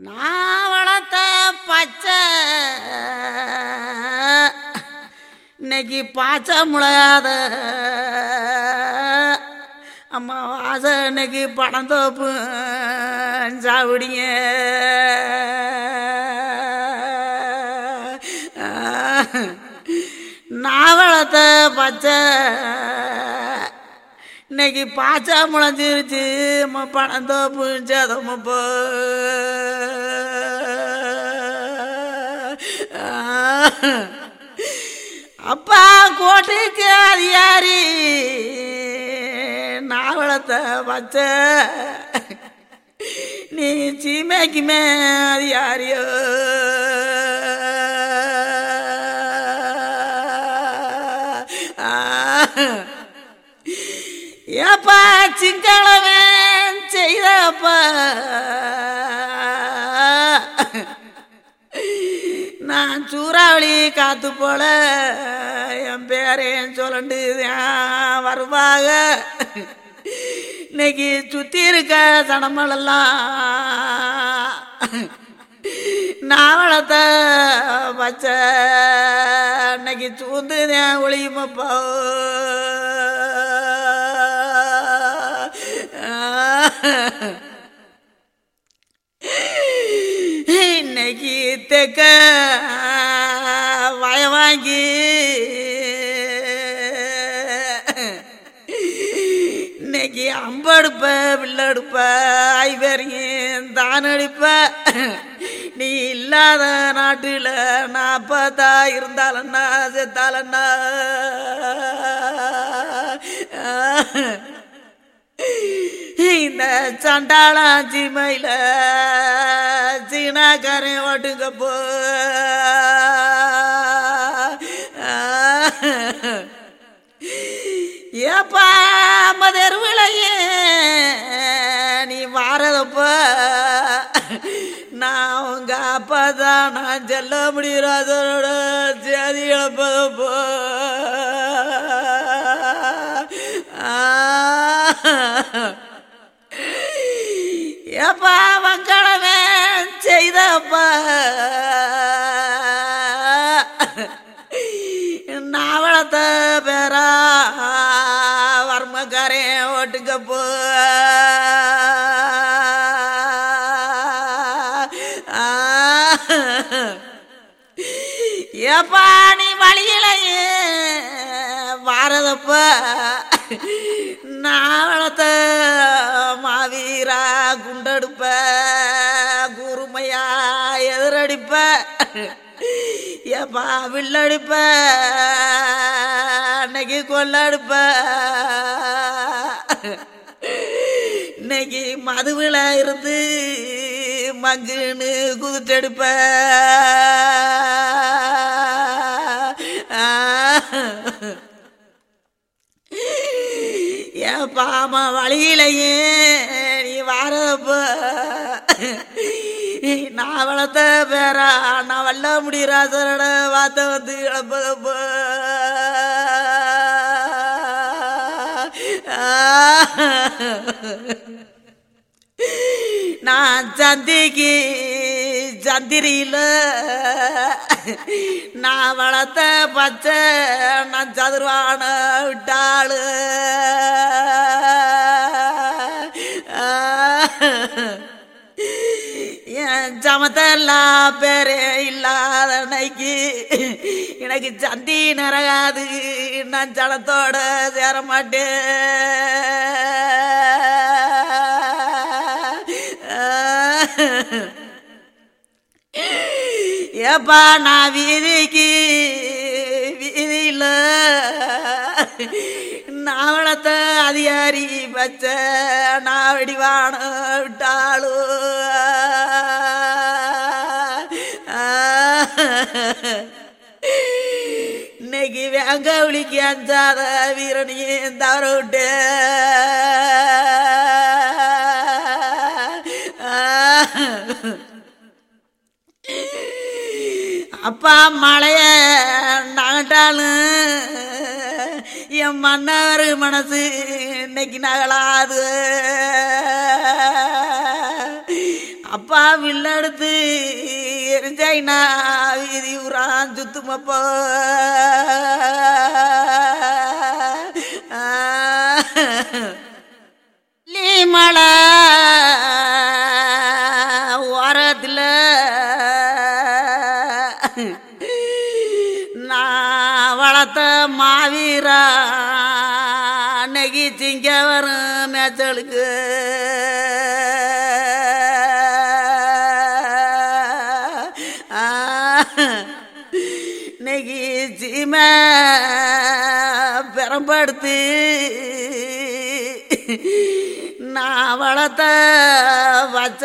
நான் வளர்த்த பச்சை இன்னைக்கு பாய்ச்ச முளையாத அம்மா வாச இன்னைக்கு படம் தோப்பு சாவிடிங்க நான் வளர்த்த பச்சை இன்னைக்கு பாய்ச்சா முளைஞ்சிருச்சு அம்மா பணம் தோப்பு சதமப்போ அப்பா கோட்டைக்கு அதிகாரி நாவளத்தை வச்ச நீ சீமைக்குமே அதிகாரியோ ஏப்பா சிங்களவன் செய்தப்பா நான் சூறாவளி காத்து போல என் பேரேன் சொல்லண்டு வருவாக இன்னைக்கு சுத்தி இருக்க சனமலெல்லாம் நாவளத்தை பச்சை இன்னைக்கு சூந்து ஒளியுமப்பா இன்னைக்கு தெக்க வய வாங்கி இன்னைக்கு அம்படுப்ப வில்லடுப்ப ஐவரையும் தான் அடிப்ப நீ இல்லாத நாட்டுல நான் பார்த்தா இருந்தாலன்னா செத்தாலன்னா இந்த சண்டாளாச்சி மயில சீனாக்காரன் ஓட்டுங்க போ ஏப்பா மதர்விளையே நீ வாரதப்ப நான் உங்க அப்பா தான் நான் செல்ல முடியாதோட சேதி இழப்பதப்போ ஏப்பா வங்கடமே செய்தப்பா நாவளத்தை பேரா வர்மக்காரே ஓட்டுக்க போ ஏப்பா நீ வழியிலையே வாரதப்ப நாவளத்தை மாவீரா குண்டெடுப்ப குருமையா எதிரடிப்ப ஏப்பா வில்லடிப்ப அன்னைக்கு கொள்ளடிப்ப இன்னைக்கு மதுவில இருந்து மங்குன்னு குதிச்செடுப்ப என் பாம வழியிலையே நீ வாரப்ப நான் வளர்த்த பேரா நான் வல்ல முடியாசரோட வார்த்தை வந்து இழப்பதப்ப நான் சந்திக்கு சந்திரியில நான் வளர்த்த பச்சை நான் சதுர்வான விட்டாளு என் சமத்தெல்லாம் பேரே இல்லாத அன்னைக்கு எனக்கு சந்தி நரகாது நான் சனத்தோட சேர மாட்டேன் ஏப்பா நான் வீதிக்கு வீதியில் நாவளத்தை அதிகாரி பச்ச நான் வெடிவான விட்டாளோ இன்னைக்கு வேங்க விழிக்கு அஞ்சாத வீரனையும் தவற விட்டு அப்பா மழைய நகட்டாலும் என் மன்னர் மனசு இன்னைக்கு நகலாது அப்பா வில்லெடுத்து எரிஞ்சாயினா வீதி உரான் சுத்துமப்போ மலை ஓரத்தில் நான் வளர்த்த மாவீரா நெகிச்சிங்க வரும் மேச்சலுக்கு நெகிச்சிம பெரம்படுத்து நான் வளர்த்த வச்ச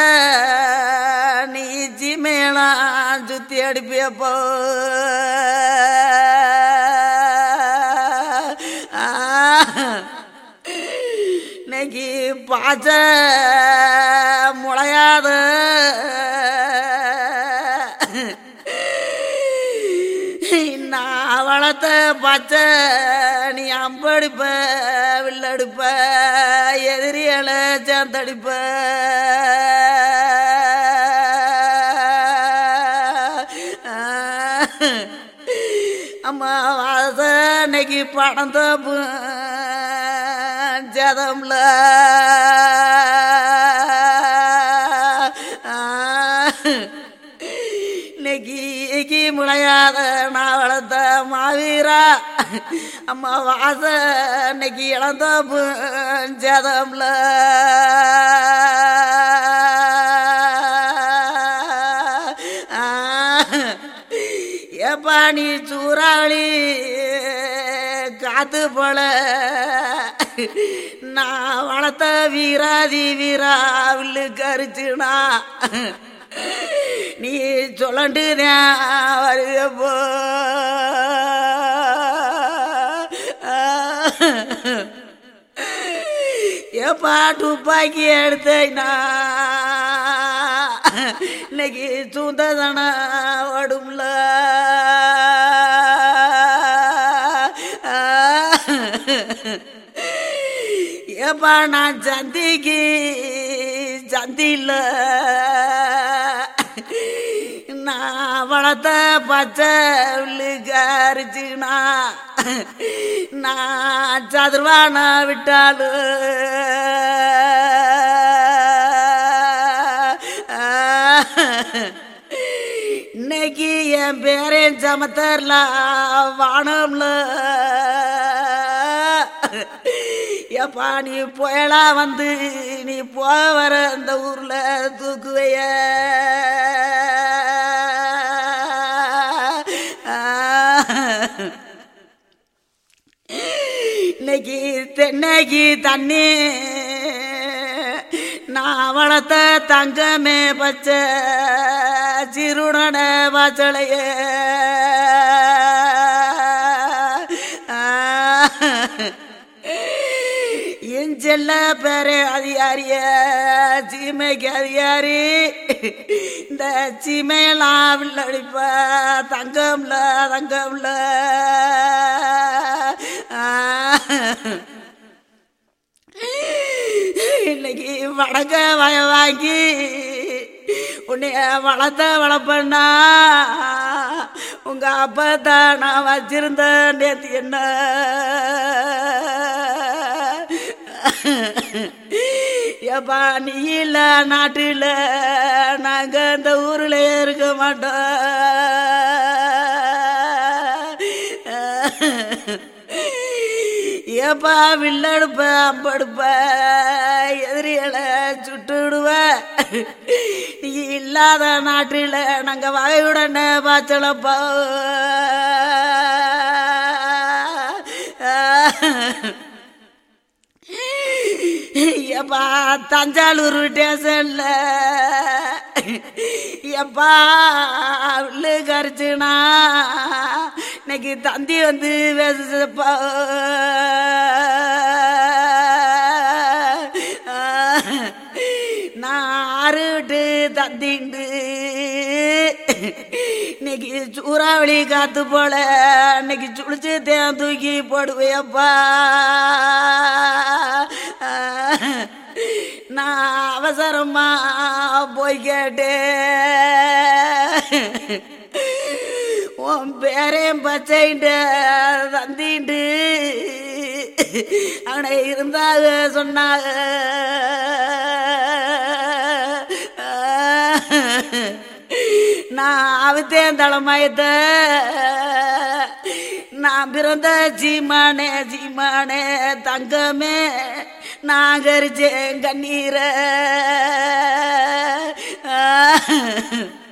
நீ ஜிமேலாம் சுத்தி அடிப்பியப்போ இன்னைக்கு பாச்ச முளையாத நான் வளர்த்த பச்சை நீ அம்படிப்ப வில்லடிப்ப எதிரியலை சேர்ந்தடிப்ப அம்மா வாசனைக்கு பணம் தப்பு ஜதம்ல இன்னைக்கு முளையாத நான் வளர்த்த மாவீரா அம்மா வாச இன்னைக்கு இளந்தோப்பு ஜதம்ல ஏப்பா நீ சூறாவளி காத்து போல நான் வளர்த்த வீராதி வீரா வில்லு கரிச்சுனா நீ சொல்லண்டுதான் வருவப்போ ஏப்பா துப்பாக்கி எடுத்தேனா இன்னைக்கு சூந்ததன ஓடும்ல ஏப்பா நான் சந்திக்கு சந்தியில் நான் வளர்த்த பச்சை உள்ளுக்காரிச்சுனா நான் சதுர்வான விட்டாலும் இன்னைக்கு என் பேரன் சமத்தர்ல வானம்ல எப்பா நீ புயலா வந்து நீ போக வர அந்த ஊர்ல தூக்குவைய இன்னைக்கு தென்னைக்கு தண்ணி நான் வளர்த்த தங்கமே பச்சை சிறுடன பச்சளைய என் செல்ல பேரே அதிகாரிய சீமைக்கு அதிகாரி இந்த சீமையெல்லாம் வில்லடிப்ப தங்கம்ல தங்கம்ல இன்னைக்கு வடக்க வய வாங்கி உன்னைய வளர்த்த வளர்ப்பண்ணா உங்க அப்பா தான் நான் வச்சிருந்த நேத்து என்ன ஏப்பா நீ இல்ல நாட்டில் நாங்க இந்த ஊர்ல இருக்க மாட்டோம் ஏப்பா வில்லடுப்ப அம்படுப்ப எதிரிகளை சுட்டுடுவ நீ இல்லாத நாட்டில் நாங்க வகையுடனே பாய்ச்சலப்பா எப்பா தஞ்சாவூர் ஸ்டேஷன்ல எப்பா உள்ளு கரிச்சுனா இன்னைக்கு தந்தி வந்து பேசுப்பா நான் ஆறு விட்டு தந்திண்டு இன்னைக்கு சூறாவளி காத்து போல இன்னைக்கு சுழிச்சு தேன் தூக்கி போடுவேப்பா நான் அவசரமா போய் கேட்டேன் உன் பேரையும் பச்சைண்டு தந்திண்டு அவனை இருந்தாக சொன்னாங்க நான் அவித்தேன் தலைமயத்த நான் பிறந்த சீமானே சீமானே தங்கமே நான் கரிச்சேன் கண்ணீரை